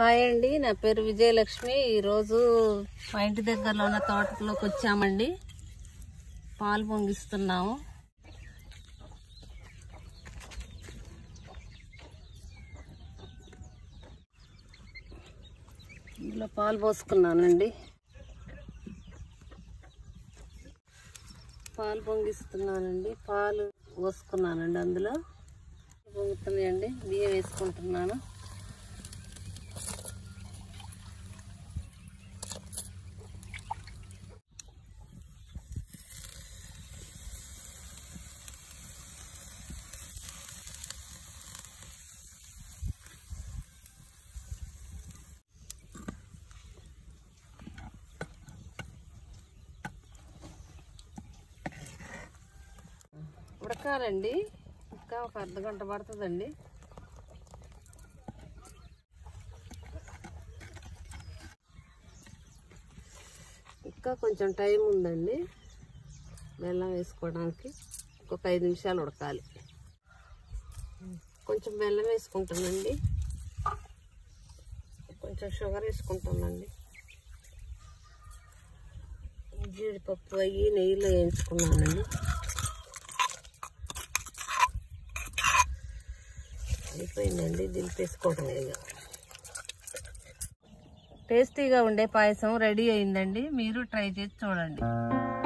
hi అండి నా పేరు విజయలక్ష్మి ఈరోజు మా ఇంటి దగ్గరలో ఉన్న తోటలోకి వచ్చామండి పాలు పొంగిస్తున్నాము ఇందులో పాలు పోసుకున్నానండి పాలు పొంగిస్తున్నానండి పాలు పోసుకున్నానండి అందులో పొంగుతున్నాయండి బియ్యం వేసుకుంటున్నాను ఉడకాలండి ఇంకా ఒక అర్ధ గంట పడుతుందండి ఇంకా కొంచెం టైం ఉందండి బెల్లం వేసుకోవడానికి ఒక ఐదు నిమిషాలు ఉడకాలి కొంచెం బెల్లం వేసుకుంటానండి కొంచెం షుగర్ వేసుకుంటానండి జీడిపప్పు అయ్యి నెయ్యిలో వేయించుకున్నానండి అయిపోయిందండి దింపేసుకోవడమే ఇక టేస్టీగా ఉండే పాయసం రెడీ అయిందండి మీరు ట్రై చేసి చూడండి